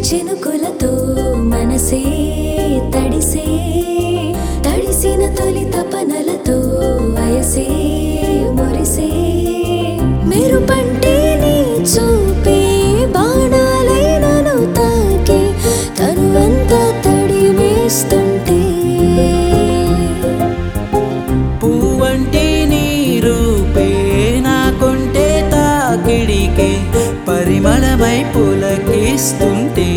చినుకులతో మనసే తడిసే తడిసిన తొలి తపనలతో వయసే మురిసే మెరుపంటే నీ చూపే బాణాలైనను తాకే తనువంతా తడిమేస్తుంటే పువ్వంటి నీ రూపే నాకుంటే తాకిడికే పరిమళమై పులకిస్తుంటే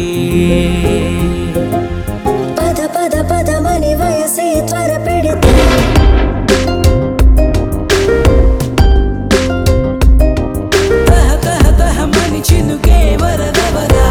పద పద పదమని వయసే త్వర పెడితే తహ తహ తహమని చినుకే వరదవరా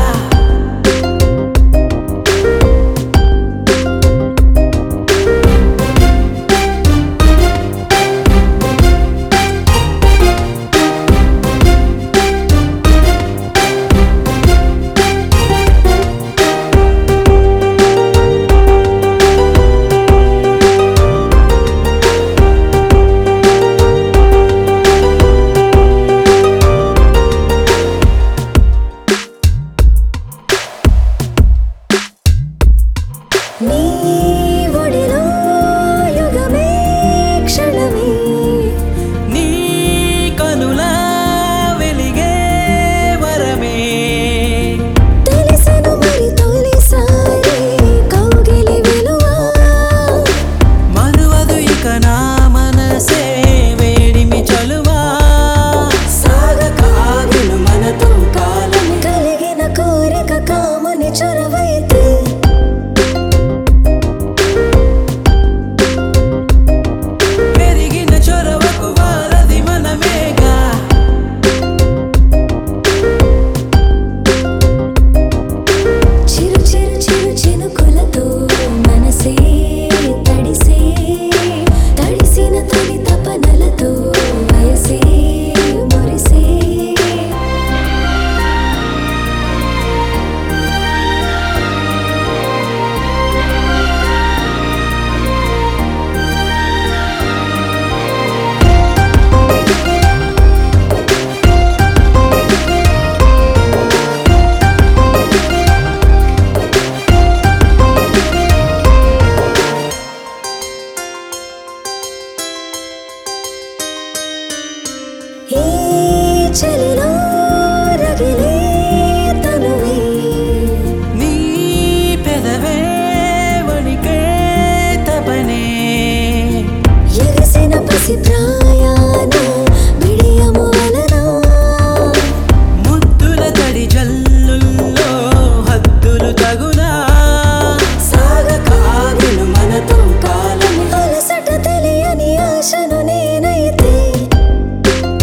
నీ ఒడిలో యుగమే క్షణమే నీ కనులా వెలిగే వరమే తెలిసెను మరి తొలిసారి కౌగిలి విలువ మరువదు ఇక నా మనసే వేడిమి చలువా సాగక ఆగిన మనతో కాలం కలిగిన కోరిక కాముని చొరవైతే పెరిగిన చొరవకు వారధి మనమేగా చిరు చిరు చిరు చినుకులతో మనసే తడిసే తడిసిన తొలి తపనలతో వయసే మురిసే ఈ చలిలో రగిలే తనువే నీ పెదవే వణికే తపనే ఎగసిన పసి ప్రాయాన బిడియము వలన ముద్దుల తడి జల్లుల్లో హద్దులు తగునా సాగక ఆగిన మనతో కాలం అలసట తెలియని ఆశను నేనైతే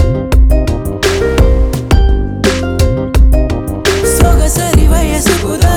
సొగసరి వయసుకు దా